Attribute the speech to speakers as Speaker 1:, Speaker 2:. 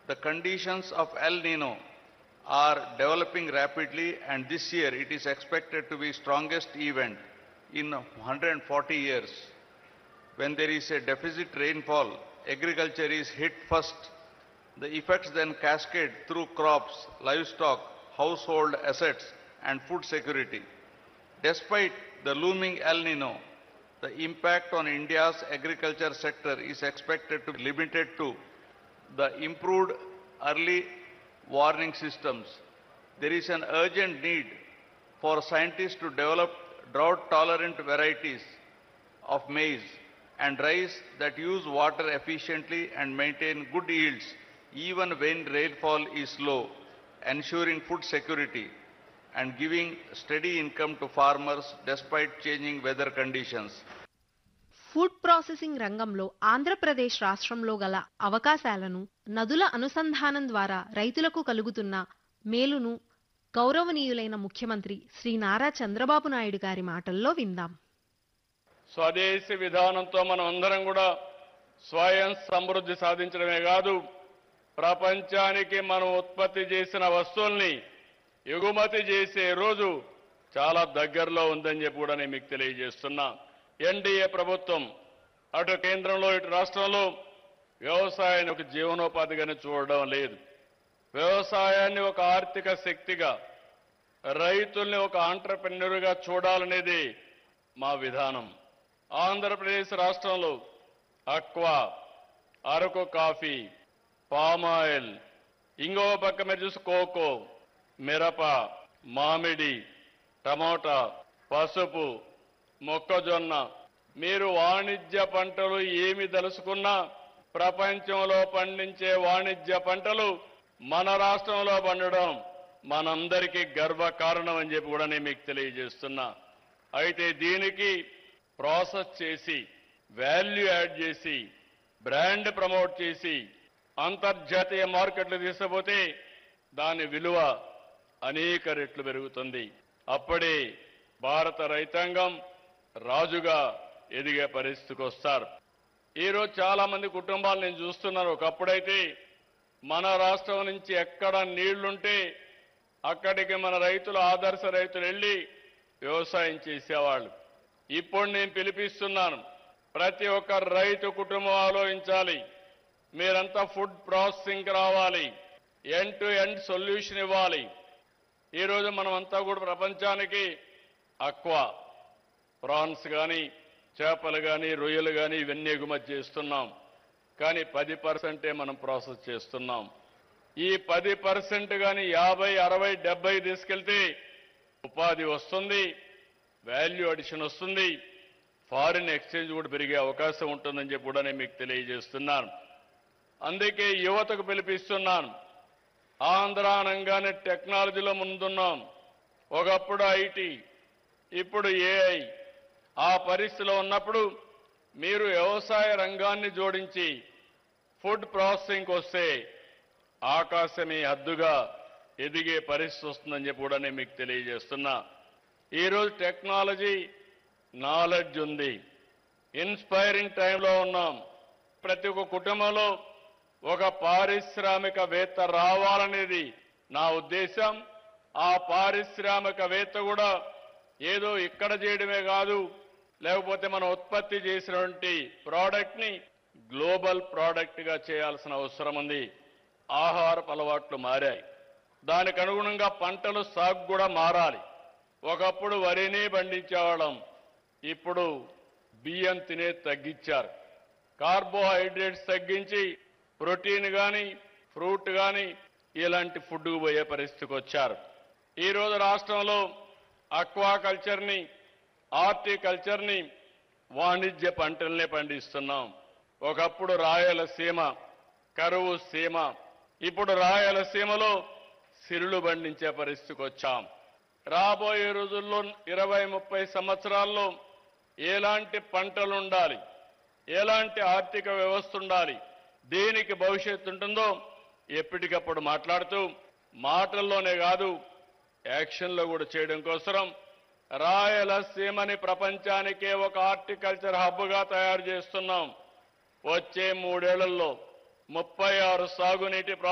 Speaker 1: The conditions of El Nino are developing rapidly and this year it is expected to be strongest event in 140 years. When there is a deficit rainfall, agriculture is hit first. The effects then cascade through crops, livestock, household assets and food security. Despite the looming El Nino, the impact on India's agriculture sector is expected to be limited to the improved early warning systems. There is an urgent need for scientists to develop drought tolerant varieties of maize and rice that use water efficiently and maintain good yields even when rainfall is low, ensuring food security and giving steady income to farmers despite changing weather conditions.
Speaker 2: Food processing రంగంలో ఆంధ్రప్రదేశ్ రాష్ట్రంలో గల అవకాశాలను నదుల అనుసంధానం ద్వారా రైతులకు కలుగుతున్న మేలును గౌరవనీయులైన ముఖ్యమంత్రి శ్రీ నారా చంద్రబాబు నాయుడు గారి మాటల్లో విందాం
Speaker 3: స్వదేశీ విధానంతో మనం అందరం కూడా స్వయం సమృద్ధి సాధించడమే కాదు ప్రపంచానికి మనం ఉత్పత్తి చేసిన వస్తువుల్ని ఎగుమతి చేసే రోజు చాలా దగ్గరలో ఉందని చెప్పి కూడా నేను మీకు తెలియజేస్తున్నా ఎన్డీఏ ప్రభుత్వం అటు కేంద్రంలో ఇటు రాష్ట్రంలో వ్యవసాయాన్ని ఒక జీవనోపాధిగానే చూడడం లేదు వ్యవసాయాన్ని ఒక ఆర్థిక శక్తిగా రైతుల్ని ఒక ఆంటర్ప్రెన్యూర్గా చూడాలనేది మా విధానం ఆంధ్రప్రదేశ్ రాష్ట్రంలో అక్వా అరకు కాఫీ పామాయిల్ ఇంకో పక్క మీరు చూసి కోకో మిరప మామిడి టమోటా పసుపు మొక్కజొన్న మీరు వాణిజ్య పంటలు ఏమి దలుచుకున్నా ప్రపంచంలో పండించే వాణిజ్య పంటలు మన రాష్ట్రంలో పండడం మనందరికీ గర్వ కారణం అని చెప్పి కూడా నేను మీకు తెలియజేస్తున్నా అయితే దీనికి ప్రాసెస్ చేసి వాల్యూ యాడ్ చేసి బ్రాండ్ ప్రమోట్ చేసి అంతర్జాతీయ మార్కెట్లు తీసుకుపోతే దాని విలువ అనేక రెట్లు పెరుగుతుంది అప్పుడే భారత రైతాంగం రాజుగా ఎదిగే పరిస్థితికి వస్తారు ఈరోజు చాలా మంది కుటుంబాలు నేను చూస్తున్నాను ఒకప్పుడైతే మన రాష్ట్రం నుంచి ఎక్కడ నీళ్లుంటే అక్కడికి మన రైతులు ఆదర్శ రైతులు వెళ్ళి వ్యవసాయం చేసేవాళ్ళు ఇప్పుడు నేను పిలిపిస్తున్నాను ప్రతి ఒక్క రైతు కుటుంబం ఆలోచించాలి మీరంతా ఫుడ్ ప్రాసెసింగ్ రావాలి ఎండ్ టు ఎండ్ సొల్యూషన్ ఇవ్వాలి ఈరోజు మనం అంతా కూడా ప్రపంచానికి అక్వా ప్రాన్స్ కానీ చేపలు కానీ రొయ్యలు కానీ ఇవన్నీ ఎగుమతి చేస్తున్నాం కానీ పది పర్సెంటే మనం ప్రాసెస్ చేస్తున్నాం ఈ పది పర్సెంట్ కానీ యాభై అరవై డెబ్బై తీసుకెళ్తే ఉపాధి వస్తుంది వాల్యూ అడిషన్ వస్తుంది ఫారిన్ ఎక్స్చేంజ్ కూడా పెరిగే అవకాశం ఉంటుందని చెప్పి కూడా నేను మీకు తెలియజేస్తున్నాను అందుకే యువతకు పిలిపిస్తున్నాను ఆంధ్ర అనగానే టెక్నాలజీలో ముందున్నాం ఒకప్పుడు ఐటీ ఇప్పుడు ఏఐ ఆ పరిస్థితిలో ఉన్నప్పుడు మీరు వ్యవసాయ రంగాన్ని జోడించి ఫుడ్ ప్రాసెసింగ్కి వస్తే ఆకాశమే హద్దుగా ఎదిగే పరిస్థితి వస్తుందని చెప్పి కూడా నేను మీకు తెలియజేస్తున్నా ఈరోజు టెక్నాలజీ నాలెడ్జ్ ఉంది ఇన్స్పైరింగ్ టైంలో ఉన్నాం ప్రతి ఒక్క కుటుంబంలో ఒక పారిశ్రామికవేత్త రావాలనేది నా ఉద్దేశం ఆ పారిశ్రామికవేత్త కూడా ఏదో ఇక్కడ చేయడమే కాదు లేకపోతే మనం ఉత్పత్తి చేసినటువంటి ప్రోడక్ట్ ని గ్లోబల్ ప్రోడక్ట్ గా చేయాల్సిన అవసరం ఉంది ఆహారపు అలవాట్లు మారాయి దానికి అనుగుణంగా పంటలు సాగు కూడా మారాలి ఒకప్పుడు వరిని పండించేవాళ్ళం ఇప్పుడు బియ్యం తినే తగ్గించారు కార్బోహైడ్రేట్స్ తగ్గించి ప్రోటీన్ కానీ ఫ్రూట్ కానీ ఇలాంటి ఫుడ్ పోయే పరిస్థితికి వచ్చారు ఈ రోజు రాష్ట్రంలో అక్వాకల్చర్ని హార్టికల్చర్ని వాణిజ్య పంటల్ని పండిస్తున్నాం ఒకప్పుడు రాయలసీమ కరువు సీమ ఇప్పుడు రాయలసీమలో సిరులు పండించే పరిస్థితికి వచ్చాం రాబోయే రోజుల్లో ఇరవై ముప్పై సంవత్సరాల్లో ఎలాంటి పంటలు ఉండాలి ఎలాంటి ఆర్థిక వ్యవస్థ ఉండాలి దేనికి భవిష్యత్తు ఉంటుందో ఎప్పటికప్పుడు మాట్లాడుతూ మాటల్లోనే కాదు యాక్షన్లో కూడా చేయడం కోసం రాయలసీమని ప్రపంచానికే ఒక హార్టికల్చర్ హబ్గా తయారు చేస్తున్నాం వచ్చే మూడేళ్లలో ముప్పై ఆరు సాగునీటి